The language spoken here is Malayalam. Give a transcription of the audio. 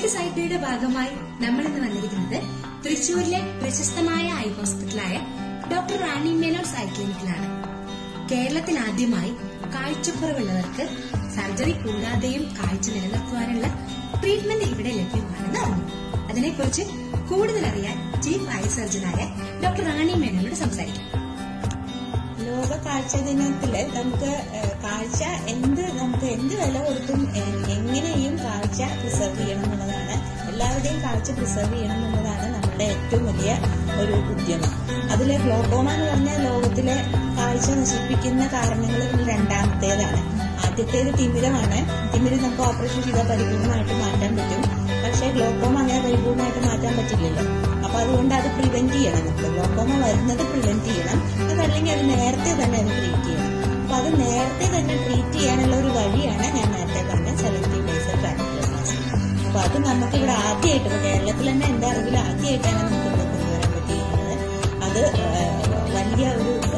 ഹെൽത്ത് സൈറ്റിയുടെ ഭാഗമായി നമ്മൾ ഇന്ന് വന്നിരിക്കുന്നത് തൃശൂരിലെ പ്രശസ്തമായ ഐ ഹോസ്പിറ്റലായ ഡോക്ടർ റാണി മേനോസ് ഐ ക്ലിനിക്കിലാണ് കേരളത്തിൽ ആദ്യമായി കാഴ്ചക്കുറവുള്ളവർക്ക് സർജറി കൂടാതെയും കാഴ്ച നിലനിർത്തുവാനുള്ള ട്രീറ്റ്മെന്റ് ഇവിടെ ലഭ്യമാണെന്ന് അറിഞ്ഞു അതിനെക്കുറിച്ച് കൂടുതൽ അറിയാൻ ചീഫ് ഐ സർജനായ ഡോക്ടർ റാണി മേനോനോട് സംസാരിക്കാം ലോക കാഴ്ച ദിനത്തില് നമുക്ക് ഏഹ്, കാഴ്ച എന്ത് നമുക്ക് എന്ത് വില കൊടുത്തും എ- എങ്ങനെയും കാഴ്ച പ്രിസർവ് ചെയ്യണം എന്നുള്ളതാണ് എല്ലാവരുടെയും കാഴ്ച പ്രിസർവ് ചെയ്യണം എന്നുള്ളതാണ് നമ്മുടെ ഏറ്റവും വലിയ ഒരു ഉദ്യമം അതിലെ ഗ്ലോക്കോമ എന്ന് പറഞ്ഞാൽ ലോകത്തിലെ കാഴ്ച നശിപ്പിക്കുന്ന കാരണങ്ങളിൽ രണ്ടാമത്തേതാണ് ആദ്യത്തേത് തിമിരമാണ് തിമിരം നമുക്ക് ഓപ്പറേഷൻ ചെയ്താൽ പരിപൂർണമായിട്ട് മാറ്റാൻ പറ്റും പക്ഷേ ഗ്ലോക്കോമ അങ്ങനെ പരിപൂർണമായിട്ട് മാറ്റാൻ പറ്റില്ലല്ലോ അപ്പൊ അതുകൊണ്ട് അത് പ്രിവെന്റ് ചെയ്യണം നമുക്ക് ഗ്ലോക്കോമ വരുന്നത് പ്രിവെന്റ് ചെയ്യണം അതല്ലെങ്കിൽ അത് നേരത്തെ തന്നെ അത് ട്രീറ്റ് ചെയ്യണം അപ്പൊ അത് നേരത്തെ തന്നെ ട്രീറ്റ് ചെയ്യാനുള്ള ഒരു വഴിയാണ് ഞാൻ നേരത്തെ പറഞ്ഞ സെലക്ടീവ് ലേസർ ട്രാൻസ്പ്ലാന്റേഷൻ അപ്പൊ അത് നമുക്ക് ഇവിടെ ആദ്യമായിട്ട് ഇപ്പൊ കേരളത്തിൽ തന്നെ എന്റെ അറിവിൽ ആദ്യമായിട്ടാണ് നമുക്ക് ഇവിടെ കൊണ്ടുവരാൻ പറ്റിയിരുന്നത് അത് ഏഹ്, വലിയ ഒരു